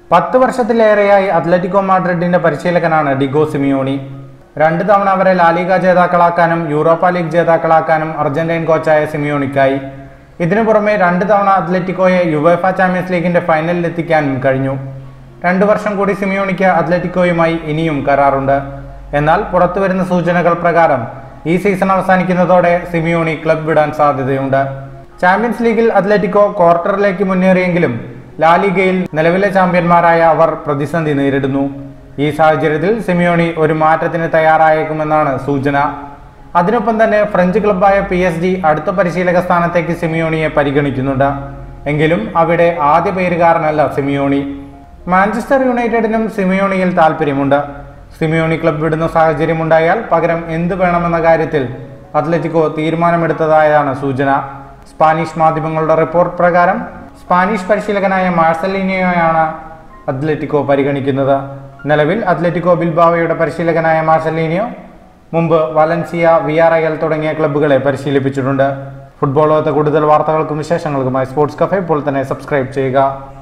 പത്ത് വർഷത്തിലേറെയായി അത്ലറ്റിക്കോ മാഡ്രിഡിന്റെ പരിശീലകനാണ് ഡിഗോ സിമിയോണി രണ്ട് തവണ അവരെ ലാലിക ജേതാക്കളാക്കാനും യൂറോപ്പ ലീഗ് ജേതാക്കളാക്കാനും അർജന്റീൻ കോച്ചായ സിമിയോണിക്കായി ഇതിനു പുറമെ രണ്ട് തവണ അത്ലറ്റിക്കോയെ യുവേഫ ചാമ്പ്യൻസ് ലീഗിന്റെ ഫൈനലിൽ എത്തിക്കാനും കഴിഞ്ഞു രണ്ടു വർഷം കൂടി സിമിയോണിക്ക് അത്ലറ്റിക്കോയുമായി ഇനിയും കരാറുണ്ട് എന്നാൽ പുറത്തുവരുന്ന സൂചനകൾ പ്രകാരം ഈ സീസൺ അവസാനിക്കുന്നതോടെ സിമിയോണി ക്ലബ് വിടാൻ സാധ്യതയുണ്ട് ചാമ്പ്യൻസ് ലീഗിൽ അത്ലറ്റിക്കോ ക്വാർട്ടറിലേക്ക് മുന്നേറിയെങ്കിലും ലാലിഗയിൽ നിലവിലെ ചാമ്പ്യന്മാരായ അവർ പ്രതിസന്ധി നേരിടുന്നു ഈ സാഹചര്യത്തിൽ സിമിയോണി ഒരു മാറ്റത്തിന് തയ്യാറായേക്കുമെന്നാണ് സൂചന അതിനൊപ്പം തന്നെ ഫ്രഞ്ച് ക്ലബായ പി എസ് ജി അടുത്ത പരിശീലക സ്ഥാനത്തേക്ക് സിമിയോണിയെ പരിഗണിക്കുന്നുണ്ട് എങ്കിലും അവിടെ ആദ്യ പേരുകാരനല്ല സിമിയോണി മാഞ്ചസ്റ്റർ യുണൈറ്റഡിനും സിമിയോണിയിൽ താല്പര്യമുണ്ട് സിമിയോണി ക്ലബ് വിടുന്ന സാഹചര്യമുണ്ടായാൽ പകരം എന്ത് വേണമെന്ന കാര്യത്തിൽ അത്ലറ്റിക്കോ തീരുമാനമെടുത്തതായാണ് സൂചന സ്പാനിഷ് മാധ്യമങ്ങളുടെ റിപ്പോർട്ട് പ്രകാരം സ്പാനിഷ് പരിശീലകനായ മാർസലിനിയോയാണ് അത്ലറ്റിക്കോ പരിഗണിക്കുന്നത് നിലവിൽ അത്ലറ്റിക്കോ ബിൽബാവയുടെ പരിശീലകനായ മാർസലിനിയോ മുമ്പ് വലൻസിയ വിയാറയൽ തുടങ്ങിയ ക്ലബ്ബുകളെ പരിശീലിപ്പിച്ചിട്ടുണ്ട് ഫുട്ബോൾ ലോകത്തെ കൂടുതൽ വാർത്തകൾക്കും വിശേഷങ്ങൾക്കുമായി സ്പോർട്സ് കഫേ ഇപ്പോൾ തന്നെ സബ്സ്ക്രൈബ് ചെയ്യുക